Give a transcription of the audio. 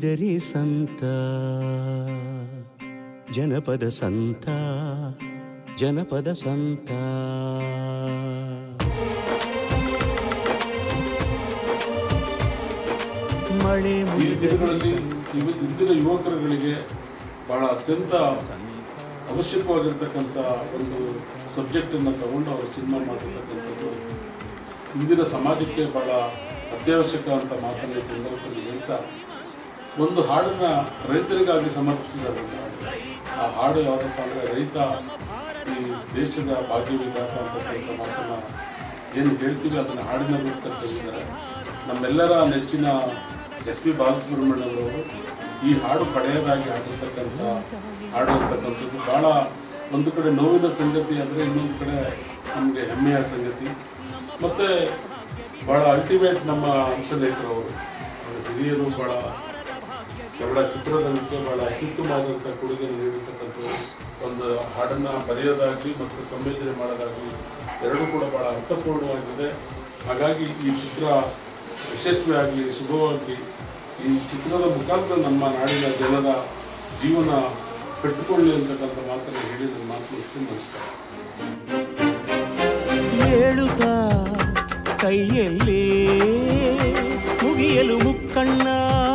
ಬೀದರಿ ಸಂತ ಜನಪದ ಸಂತ ಜನಪದ ಸಂತ ಮಳೆ ಈ ಮುಗಿದ ದಿನಗಳಲ್ಲಿ ಇವ- ಇಂದಿನ ಯುವಕರುಗಳಿಗೆ ಬಹಳ ಅತ್ಯಂತ ಅವಶ್ಯಕವಾಗಿರ್ತಕ್ಕಂಥ ಒಂದು ಸಬ್ಜೆಕ್ಟ್ ಅನ್ನ ತಗೊಂಡು ಅವರು ಸಿನಿಮಾ ಮಾಡಿರ್ತಕ್ಕಂಥದ್ದು ಇಂದಿನ ಸಮಾಜಕ್ಕೆ ಬಹಳ ಅತ್ಯವಶ್ಯಕ ಅಂತ ಮಾತನ್ನ ಈ ಸಂದರ್ಭದಲ್ಲಿ ಹೇಳ್ತಾ ಒಂದು ಹಾಡನ್ನ ರೈತರಿಗಾಗಿ ಸಮರ್ಪಿಸಿದ್ದಾರೆ ಒಂದು ಹಾಡು ಆ ಹಾಡು ಯಾವುದಪ್ಪ ಅಂದ್ರೆ ರೈತ ಈ ದೇಶದ ಭಾಗ್ಯ ವಿಧಾತ ಅಂತಕ್ಕಂಥ ಮಾತನ್ನ ಏನು ಹೇಳ್ತೀವಿ ಅದನ್ನ ಹಾಡಿನ ರೂಪದಲ್ಲಿ ತಂದಿದ್ದಾರೆ ನಮ್ಮೆಲ್ಲರ ನೆಚ್ಚಿನ ಎಸ್ ಪಿ ಬಾಲಸುಬ್ರಹ್ಮಣ್ಯವರು ಈ ಹಾಡು ಪಡೆಯದಾಗಿ ಹಾಡಿರ್ತಕ್ಕಂಥ ಹಾಡು ಅಂತಕ್ಕಂಥದ್ದು ಬಹಳ ಒಂದು ಕಡೆ ನೋವಿನ ಸಂಗತಿ ಅಂದರೆ ಇನ್ನೊಂದು ಕಡೆ ನಮಗೆ ಹೆಮ್ಮೆಯ ಸಂಗತಿ ಮತ್ತೆ ಬಹಳ ಅಲ್ಟಿಮೇಟ್ ನಮ್ಮ ಹಂಸಲೇಖರವರು ಅವ್ರ ಹಿರಿಯರು ಬಹಳ ಕನ್ನಡ ಚಿತ್ರರಂಗಕ್ಕೆ ಬಹಳ ಅತ್ಯುತ್ತಮವಾದಂಥ ಕೊಡುಗೆ ನೀಡಿರ್ತಕ್ಕಂಥ ಒಂದು ಹಾಡನ್ನ ಬರೆಯೋದಾಗಲಿ ಮತ್ತು ಸಂಯೋಜನೆ ಮಾಡೋದಾಗಲಿ ಎರಡೂ ಕೂಡ ಬಹಳ ಅರ್ಥಪೂರ್ಣವಾಗಿದೆ ಹಾಗಾಗಿ ಈ ಚಿತ್ರ ಯಶಸ್ವಿಯಾಗಲಿ ಶುಭವಾಗಲಿ ಈ ಚಿತ್ರದ ಮುಖಾಂತರ ನಮ್ಮ ನಾಡಿನ ಜನರ ಜೀವನ ಕಟ್ಟಿಕೊಳ್ಳಿ ಅಂತಕ್ಕಂಥ ಮಾತನ್ನು ಹೇಳಿ ನನ್ನ ಮಾತು ಇಷ್ಟು ನಮಸ್ಕಾರ ಏಳುತ್ತಾ ಕೈಯಲ್ಲಿ ಮುಗಿಯಲು ಮುಕ್ಕಣ್ಣ